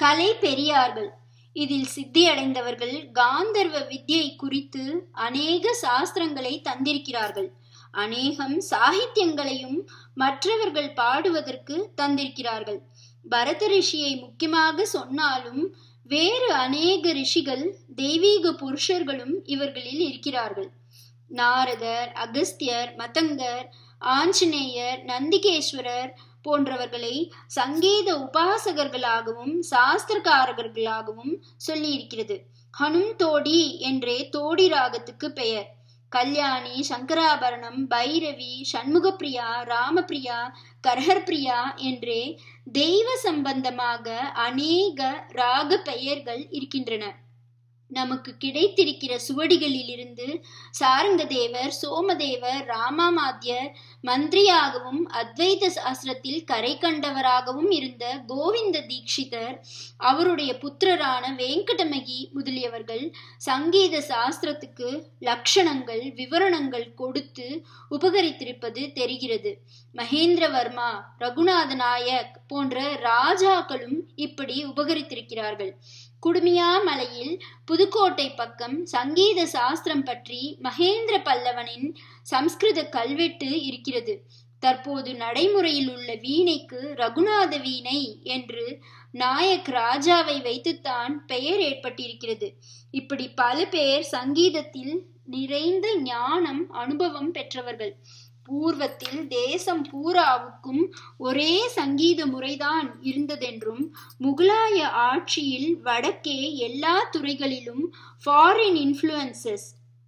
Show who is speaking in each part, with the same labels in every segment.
Speaker 1: கலை பெரியார்கள் இதில் சித்தியடைந்தவர்கள் காந்தர்வ வித்யை குறித்து அநேக சாஸ்திரங்களை தந்திருக்கிறார்கள் அநேகம் சாகித்யங்களையும் மற்றவர்கள் பாடுவதற்கு தந்திருக்கிறார்கள் பரத ரிஷியை முக்கியமாக சொன்னாலும் வேறு அநேக ரிஷிகள் தெய்வீக புருஷர்களும் இவர்களில் இருக்கிறார்கள் நாரதர் அகஸ்தியர் மதங்கர் ஆஞ்சநேயர் நந்திகேஸ்வரர் போன்றவர்களை சங்கீத உபாசகர்களாகவும் சாஸ்திரக்காரர்களாகவும் சொல்லியிருக்கிறது ஹனும் தோடி என்றே தோடி ராகத்துக்கு பெயர் கல்யாணி சங்கராபரணம் பைரவி சண்முகப்பிரியா ராமபிரியா கரஹர்பிரியா என்றே தெய்வ சம்பந்தமாக அநேக ராக பெயர்கள் இருக்கின்றன நமக்கு கிடைத்திருக்கிற சுவடிகளிலிருந்து சாரங்கதேவர் சோமதேவர் ராமாமாத்தியர் மந்திரியாகவும் அத்வைத சாஸ்திரத்தில் கரை கண்டவராகவும் இருந்த கோவிந்த தீக்ஷிதர் அவருடைய புத்திரரான வெங்கடமகி முதலியவர்கள் சங்கீத சாஸ்திரத்துக்கு லட்சணங்கள் விவரணங்கள் கொடுத்து உபகரித்திருப்பது தெரிகிறது மகேந்திரவர்மா ரகுநாத நாயக் போன்ற ராஜாக்களும் இப்படி உபகரித்திருக்கிறார்கள் குடுமியாமலையில் புதுக்கோட்டை பக்கம் சங்கீத சாஸ்திரம் பற்றி மகேந்திர பல்லவனின் சம்ஸ்கிருத கல்வெட்டு இருக்கிறது தற்போது நடைமுறையில் உள்ள வீணைக்கு ரகுநாத வீணை என்று நாயக் ராஜாவை வைத்துத்தான் பெயர் ஏற்பட்டிருக்கிறது இப்படி பல பேர் சங்கீதத்தில் நிறைந்த ஞானம் அனுபவம் பெற்றவர்கள் பூர்வத்தில் தேசம் பூராவுக்கும் ஒரே சங்கீத முறைதான் இருந்ததென்றும் முகலாய ஆட்சியில் வடக்கே எல்லா துறைகளிலும் ஃபாரின் இன்ஃப்ளூயன்சஸ்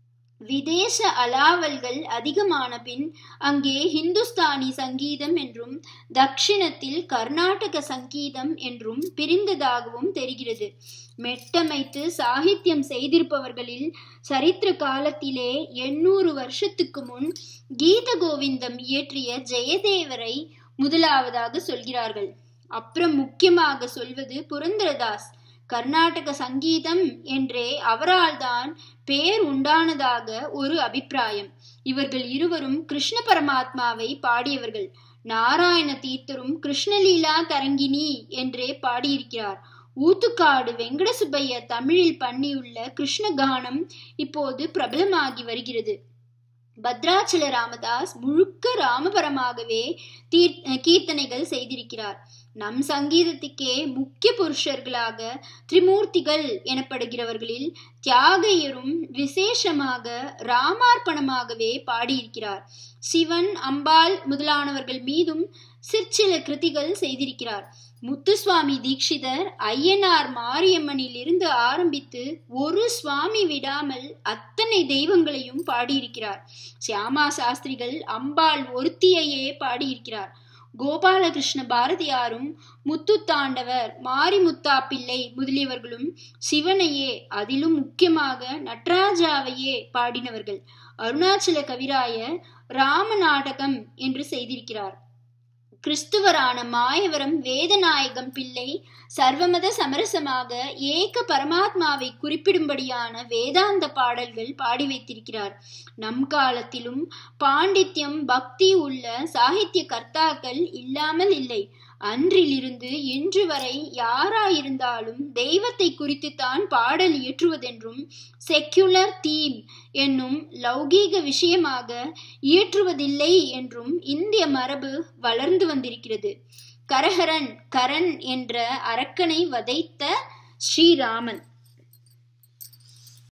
Speaker 1: விதேச அலாவல்கள் அதிகமான பின் அங்கே ஹிந்துஸ்தானி சங்கீதம் என்றும் தக்ஷிணத்தில் கர்நாடக சங்கீதம் என்றும் பிரிந்ததாகவும் தெரிகிறது மெட்டமைத்து சாகித்யம் செய்திருப்பவர்களில் சரித்திர காலத்திலே எண்ணூறு வருஷத்துக்கு முன் கீத கோவிந்தம் இயற்றிய ஜெயதேவரை முதலாவதாக சொல்கிறார்கள் அப்புறம் முக்கியமாக சொல்வது புரந்தரதாஸ் கர்நாடக சங்கீதம் என்றே அவரால் தான் பேர் உண்டானதாக ஒரு அபிப்பிராயம் இவர்கள் இருவரும் கிருஷ்ண பரமாத்மாவை பாடியவர்கள் நாராயண தீர்த்தரும் கிருஷ்ணலீலா தரங்கினி என்றே பாடியிருக்கிறார் ஊத்துக்காடு வெங்கடசுப்பைய தமிழில் பண்ணியுள்ள கிருஷ்ண கானம் இப்போது பிரபலமாகி வருகிறது பத்ராச்சல ராமதாஸ் முழுக்க ராமபரமாகவே தீர் கீர்த்தனைகள் செய்திருக்கிறார் நம் சங்கீதத்துக்கே முக்கிய புருஷர்களாக திரிமூர்த்திகள் எனப்படுகிறவர்களில் தியாகையரும் விசேஷமாக ராமார்ப்பணமாகவே பாடியிருக்கிறார் சிவன் அம்பாள் முதலானவர்கள் மீதும் சிற்சில கிருதிகள் செய்திருக்கிறார் முத்துசுவாமி தீட்சிதர் ஐயனார் மாரியம்மனில் இருந்து ஆரம்பித்து ஒரு சுவாமி விடாமல் அத்தனை தெய்வங்களையும் பாடியிருக்கிறார் சியாமா சாஸ்திரிகள் அம்பாள் ஒருத்தியையே பாடியிருக்கிறார் கோபாலகிருஷ்ண பாரதியாரும் முத்துத்தாண்டவர் மாரிமுத்தா பிள்ளை முதலியவர்களும் சிவனையே அதிலும் முக்கியமாக நட்ராஜாவையே பாடினவர்கள் அருணாச்சல கவிராயர் ராம நாடகம் என்று செய்திருக்கிறார் கிறிஸ்துவரான மாயவரம் வேதநாயகம் பிள்ளை சர்வமத சமரசமாக ஏக பரமாத்மாவை குறிப்பிடும்படியான வேதாந்த பாடல்கள் பாடி வைத்திருக்கிறார் நம் காலத்திலும் பாண்டித்யம் பக்தி உள்ள சாகித்ய கர்த்தாக்கள் இல்லாமல் இல்லை அன்றிலிருந்து இன்று வரை யாராயிருந்தாலும் தெய்வத்தை குறித்துத்தான் பாடல் இயற்றுவதென்றும் செக்யுலர் தீம் என்னும் லௌகீக விஷயமாக இயற்றுவதில்லை என்றும் இந்திய மரபு வளர்ந்து வந்திருக்கிறது கரஹரன் கரண் என்ற அரக்கனை வதைத்த ஸ்ரீராமன்